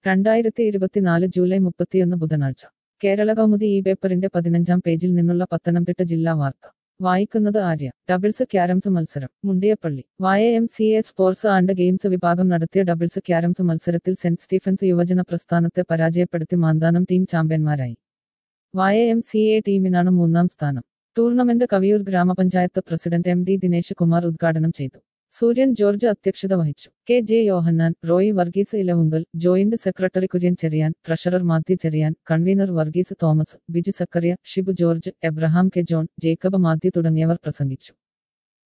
രണ്ടായിരത്തി ഇരുപത്തിനാല് ജൂലൈ മുപ്പത്തിയൊന്ന് ബുധനാഴ്ച കേരള കൗമുദി ഈ പേപ്പറിന്റെ പതിനഞ്ചാം പേജിൽ നിന്നുള്ള പത്തനംതിട്ട ജില്ലാ വാർത്ത വായിക്കുന്നത് ആര്യ ഡബിൾസ് ക്യാരംസ് മത്സരം Mundiyappally Y M C A sports and games വിഭാഗം നടത്തിയ ഡബിൾസ് ക്യാരംസ് മത്സരത്തിൽ സെന്റ് സ്റ്റീഫൻസ് യുവജന പ്രസ്ഥാനത്തെ പരാജയപ്പെടുത്തി മാന്താനം ടീം ചാമ്പ്യന്മാരായി വായ എം സി എ ടീമിനാണ് മൂന്നാം സ്ഥാനം tournament Kaviyoor grama panchayat president M D Dinesh Kumar ഉദ്ഘാടനം ചെയ്തു സൂര്യൻ ജോർജ് അധ്യക്ഷത വഹിച്ചു K J Yohannan Roy Varghese Elavunkal joint secretary Kurian Cherian treasurer Mathew Cherian convener Varghese Thomas Biju Zachariah Shibu George Abraham K John Jacob Mathew തുടങ്ങിയവർ പ്രസംഗിച്ചു